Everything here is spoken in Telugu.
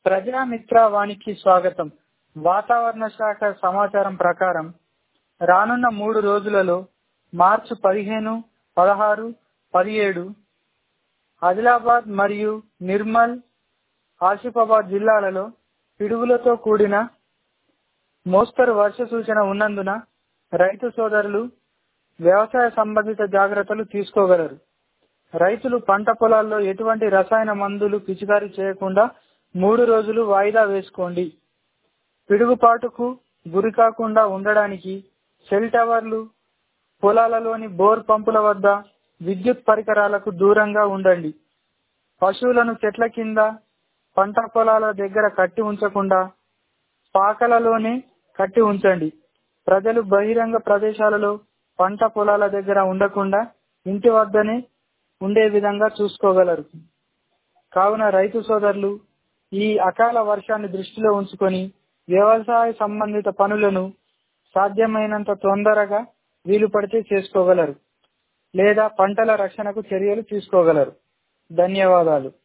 ప్రజామిత్ర వానికి స్వాగతం వాతావరణ శాఖ సమాచారం ప్రకారం రానున్న మూడు రోజులలో మార్చి పదిహేను పదహారు పదిహేడు ఆదిలాబాద్ మరియు నిర్మల్ ఆసిఫాబాద్ జిల్లాలలో పిడుగులతో కూడిన మోస్తరు వర్ష సూచన ఉన్నందున రైతు సోదరులు వ్యవసాయ సంబంధిత జాగ్రత్తలు తీసుకోగలరు రైతులు పంట పొలాల్లో ఎటువంటి రసాయన మందులు పిచికారీ చేయకుండా మూడు రోజులు వాయిదా వేసుకోండి పిడుగుపాటుకు గురి కాకుండా ఉండడానికి సెల్ టవర్లు పొలాలలోని బోర్ పంపుల వద్ద విద్యుత్ పరికరాలకు దూరంగా ఉండండి పశువులను చెట్ల కింద పంట పొలాల దగ్గర కట్టి ఉంచకుండా పాకలలోనే కట్టి ఉంచండి ప్రజలు బహిరంగ ప్రదేశాలలో పంట పొలాల దగ్గర ఉండకుండా ఇంటి వద్దనే ఉండే విధంగా చూసుకోగలరు కావున రైతు సోదరులు ఈ అకాల వర్షాన్ని దృష్టిలో ఉంచుకొని వ్యవసాయ సంబంధిత పనులను సాధ్యమైనంత తొందరగా వీలు పడితే చేసుకోగలరు లేదా పంటల రక్షణకు చర్యలు తీసుకోగలరు ధన్యవాదాలు